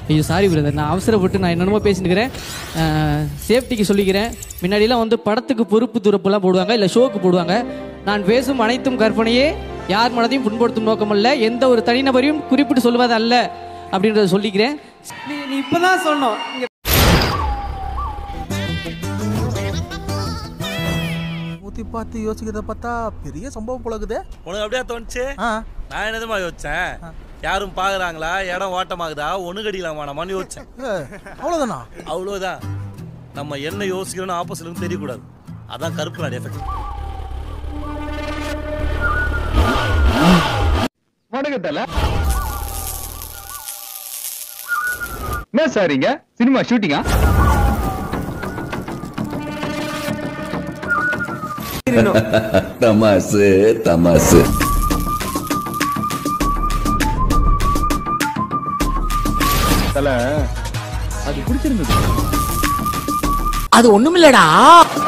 ஐயோ sorry brother நான் அவசரப்பட்டு நான் என்னென்னமோ பேசினுக்கிறேன் சேஃப்டிக்கு சொல்லிக்கிறேன் முன்னாடிலாம் வந்து படத்துக்கு பொறுப்பு துறப்புலாம் போடுவாங்க இல்லை ஷோக்கு போடுவாங்க நான் பேசும் அனைத்தும் கற்பனையே யார் மனதையும் புண்படுத்தும் நோக்கமல்ல எந்த ஒரு தனிநபரையும் குறிப்பிட்டு சொல்வது அல்ல அப்படின்றத சொல்லிக்கிறேன் நீ நீ இப்பதான் சொன்னோம் இங்க ஊத்தி பார்த்து யோசிக்கிறத பார்த்தா பெரிய சம்பவம் போலக்குதே உனக்கு அப்படியே தோணுச்சு ஆ நான் என்னதுமா யோசிச்சேன் யாரும் பாக்குறாங்களா இடம் ஓட்டமாகுதா ஒண்ணு கடிக்கலாம் வேணாமான்னு யோசிச்சேன் ஏ, அவ்வளவுதானா அவ்வளவுதான் நம்ம என்ன யோசிக்கிறோம்னு ஆப்போசிட்ல இருந்து தெரியக்கூடாது அதான் கருப்பு நாடு எஃபெக்ட் வணக்கத்தல என்ன சாரிங்க சினிமா ஷூட்டிங்கா தமாசு தமாசு தல அது பிடிச்சிருந்தது அது ஒண்ணுமில்லடா